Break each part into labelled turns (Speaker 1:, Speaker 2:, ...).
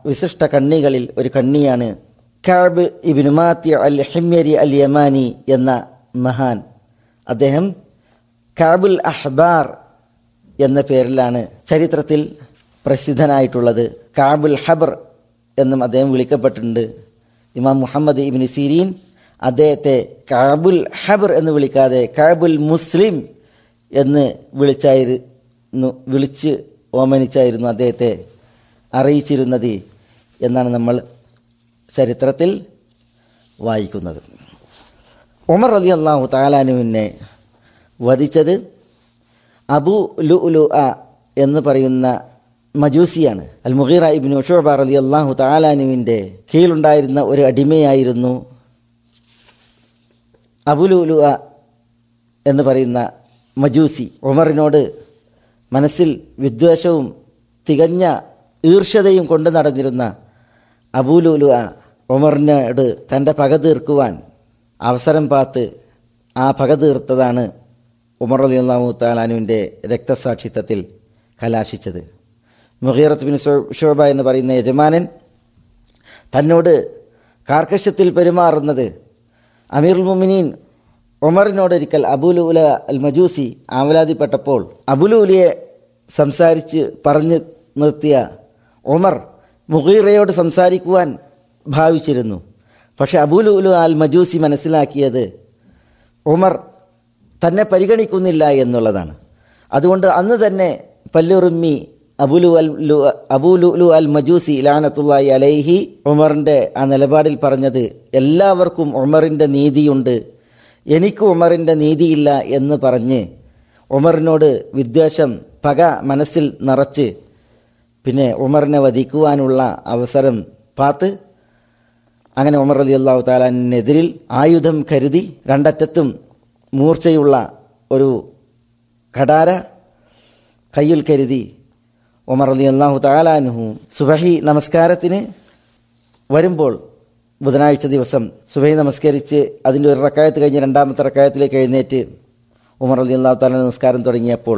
Speaker 1: വിശിഷ്ട കണ്ണികളിൽ ഒരു കണ്ണിയാണ് കാബ് ഇബിൻ മാത്തി അൽ ഹിമ്യരി അൽ യമാനി എന്ന മഹാൻ അദ്ദേഹം കാബുൽ അഹ്ബാർ എന്ന പേരിലാണ് ചരിത്രത്തിൽ പ്രസിദ്ധനായിട്ടുള്ളത് കാബുൽ ഹബർ എന്നും അദ്ദേഹം വിളിക്കപ്പെട്ടിട്ടുണ്ട് ഇമാം മുഹമ്മദ് ഇബിൻ സിരീൻ അദ്ദേഹത്തെ കാബുൽ ഹബർ എന്ന് വിളിക്കാതെ കാബുൽ മുസ്ലിം എന്ന് വിളിച്ചായിരുന്നു വിളിച്ച് ഓമനിച്ചായിരുന്നു അദ്ദേഹത്തെ അറിയിച്ചിരുന്നത് എന്നാണ് നമ്മൾ ചരിത്രത്തിൽ വായിക്കുന്നത് ഉമർ അലി അള്ളാഹു താലാനുവിനെ വധിച്ചത് അബു ലു ഉലു അ എന്ന് പറയുന്ന മജൂസിയാണ് അൽ മുഹീറ ഇബിൻ ഉഷോബ അലി അള്ളാഹു താലാനുവിൻ്റെ കീഴിലുണ്ടായിരുന്ന ഒരു അടിമയായിരുന്നു അബുലുലു അ എന്ന് പറയുന്ന മജൂസി ഉമറിനോട് മനസ്സിൽ വിദ്വേഷവും തികഞ്ഞ ഈർഷ്യതയും കൊണ്ട് നടന്നിരുന്ന അബൂലുലു അ ഉമറിനോട് തൻ്റെ പക തീർക്കുവാൻ അവസരം പാത്ത് ആ പക തീർത്തതാണ് ഉമർ അലി അള്ളാഹു താലാനുവിൻ്റെ രക്തസാക്ഷിത്വത്തിൽ കലാശിച്ചത് മുഹീറത്ത് ബിൻ ഷോബ എന്ന് പറയുന്ന യജമാനൻ തന്നോട് കാർക്കശ്യത്തിൽ പെരുമാറുന്നത് അമീറുൽ മുമിനീൻ ഉമറിനോടൊരിക്കൽ അബുലുല അൽ മജൂസി ആവലാതിപ്പെട്ടപ്പോൾ അബുലുലിയെ സംസാരിച്ച് പറഞ്ഞു നിർത്തിയ ഉമർ മുഹീറയോട് സംസാരിക്കുവാൻ ഭാവിച്ചിരുന്നു പക്ഷെ അബുലുലു അൽ മജൂസി മനസ്സിലാക്കിയത് ഉമർ തന്നെ പരിഗണിക്കുന്നില്ല എന്നുള്ളതാണ് അതുകൊണ്ട് അന്ന് തന്നെ പല്ലുറുമ്മി അബുലു അൽ അബുലുലു അൽ മജൂസി ലാനത്തുള്ളി അലൈഹി ഉമറിൻ്റെ ആ നിലപാടിൽ പറഞ്ഞത് എല്ലാവർക്കും ഉമറിൻ്റെ നീതിയുണ്ട് എനിക്ക് ഉമറിൻ്റെ നീതിയില്ല എന്ന് പറഞ്ഞ് ഉമറിനോട് വിദ്വേഷം പക മനസ്സിൽ നിറച്ച് പിന്നെ ഉമറിനെ വധിക്കുവാനുള്ള അവസരം പാത്ത് അങ്ങനെ ഉമർ അലി അള്ളാഹു താലാനെതിരിൽ ആയുധം കരുതി രണ്ടറ്റത്തും മൂർച്ചയുള്ള ഒരു കടാര കയ്യിൽ കരുതി ഉമർ അലി അള്ളാഹു താലാനുഹു സുബഹി നമസ്കാരത്തിന് വരുമ്പോൾ ബുധനാഴ്ച ദിവസം സുബഹി നമസ്കരിച്ച് അതിൻ്റെ ഒരു റക്കായത്ത് കഴിഞ്ഞ് രണ്ടാമത്തെ റക്കായത്തിലേക്ക് എഴുന്നേറ്റ് ഉമർ അലി അള്ളാഹു താല നമസ്കാരം തുടങ്ങിയപ്പോൾ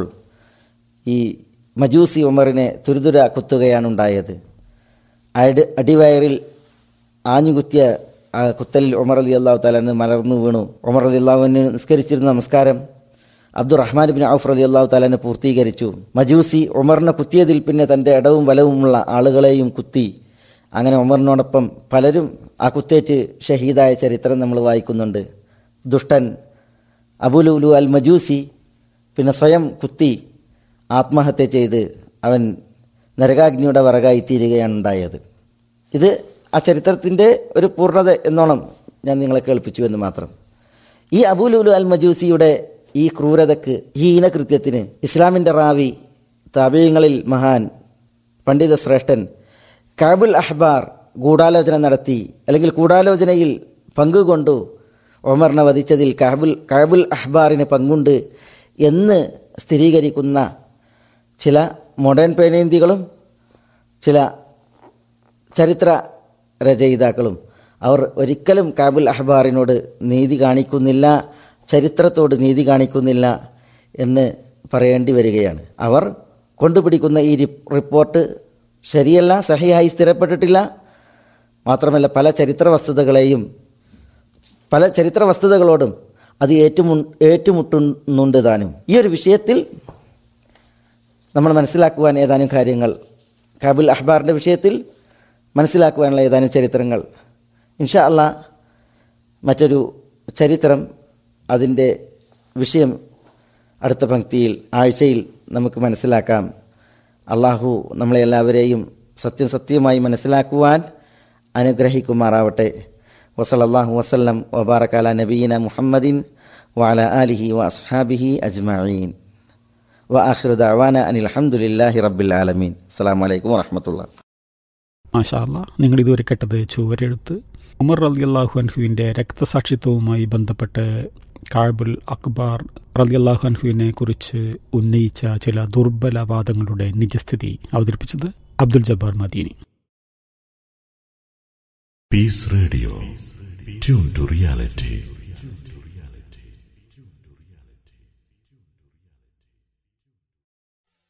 Speaker 1: ഈ മജൂസി ഉമറിനെ തുരുതുര കുത്തുകയാണ് ഉണ്ടായത് അടി അടിവയറിൽ ആഞ്ഞുകുത്തിയ ആ കുത്തലിൽ ഉമർ അലി അള്ളാഹു താലാന് മലർന്നു വീണു ഉമർ അലി അള്ളാഹുവിന് നിസ്കരിച്ചിരുന്ന നമസ്കാരം അബ്ദുറഹ്മാൻ ബിൻ ഔഫ് അലി അള്ളാഹു താലാനെ പൂർത്തീകരിച്ചു മജൂസി ഉമറിനെ കുത്തിയതിൽ പിന്നെ തൻ്റെ ഇടവും വലവുമുള്ള ആളുകളെയും കുത്തി അങ്ങനെ ഉമറിനോടൊപ്പം പലരും ആ കുത്തേറ്റ് ഷഹീദായ ചരിത്രം നമ്മൾ വായിക്കുന്നുണ്ട് ദുഷ്ടൻ അബുലുലു അൽ മജൂസി പിന്നെ സ്വയം കുത്തി ആത്മഹത്യ ചെയ്ത് അവൻ നരകാഗ്നിയുടെ വറകായി തീരുകയാണ് ഉണ്ടായത് ഇത് ആ ചരിത്രത്തിൻ്റെ ഒരു പൂർണ്ണത എന്നോണം ഞാൻ നിങ്ങളെ കേൾപ്പിച്ചു എന്ന് മാത്രം ഈ അബുലുലു അൽ മജൂസിയുടെ ഈ ക്രൂരതയ്ക്ക് ഈ ഹീനകൃത്യത്തിന് ഇസ്ലാമിൻ്റെ റാവി താപീയങ്ങളിൽ മഹാൻ പണ്ഡിത ശ്രേഷ്ഠൻ കാബുൽ അഹ്ബാർ ഗൂഢാലോചന നടത്തി അല്ലെങ്കിൽ ഗൂഢാലോചനയിൽ പങ്കുകൊണ്ടു ഒമറിനെ വധിച്ചതിൽ കാബുൽ കാബുൽ അഹ്ബാറിന് പങ്കുണ്ട് എന്ന് സ്ഥിരീകരിക്കുന്ന ചില മോഡേൺ പേനേന്തികളും ചില ചരിത്ര രചയിതാക്കളും അവർ ഒരിക്കലും കാബുൽ അഹ്ബാറിനോട് നീതി കാണിക്കുന്നില്ല ചരിത്രത്തോട് നീതി കാണിക്കുന്നില്ല എന്ന് പറയേണ്ടി വരികയാണ് അവർ കൊണ്ടുപിടിക്കുന്ന ഈ റിപ്പോർട്ട് ശരിയല്ല സഹിയായി സ്ഥിരപ്പെട്ടിട്ടില്ല മാത്രമല്ല പല ചരിത്ര വസ്തുതകളെയും പല ചരിത്ര വസ്തുതകളോടും അത് ഏറ്റുമു ഏറ്റുമുട്ടുന്നുണ്ട് താനും ഈ ഒരു വിഷയത്തിൽ നമ്മൾ മനസ്സിലാക്കുവാൻ ഏതാനും കാര്യങ്ങൾ കാബുൽ അഹ്ബാറിൻ്റെ വിഷയത്തിൽ മനസ്സിലാക്കുവാനുള്ള ഏതാനും ചരിത്രങ്ങൾ ഇൻഷാ അല്ല മറ്റൊരു ചരിത്രം അതിൻ്റെ വിഷയം അടുത്ത പങ്ക്തിയിൽ ആഴ്ചയിൽ നമുക്ക് മനസ്സിലാക്കാം അള്ളാഹു നമ്മളെ എല്ലാവരെയും സത്യം സത്യമായി മനസ്സിലാക്കുവാൻ അനുഗ്രഹിക്കുമാറാവട്ടെ വസലല്ലാഹു വസല്ലം വബാറക്കാല നബീന മുഹമ്മദിൻ വാല ആലിഹി വ അസ്ഹാബിഹി അജ്മീൻ വ ആഖിറു ദഅവാന അനിൽ അൽഹംദുലില്ലാഹി റബ്ബിൽ ആലമീൻ അസ്സലാമു അലൈക്കും വറഹ്മത്തുള്ളാ
Speaker 2: മാഷാല്ല നിങ്ങൾ ഇതുവരെ കേട്ടത് ചുവരെഴുത്ത് ഉമർ റലി അള്ളാഹു അൻഹുവിൻ്റെ രക്തസാക്ഷിത്വവുമായി ബന്ധപ്പെട്ട് കാബുൽ അക്ബാർ റലി അള്ളാഹു അൻഹുവിനെ കുറിച്ച് ഉന്നയിച്ച ചില ദുർബല വാദങ്ങളുടെ നിജസ്ഥിതി അവതരിപ്പിച്ചത് Abdul Jabbar Madeeni
Speaker 3: Peace Radio. Tune to reality.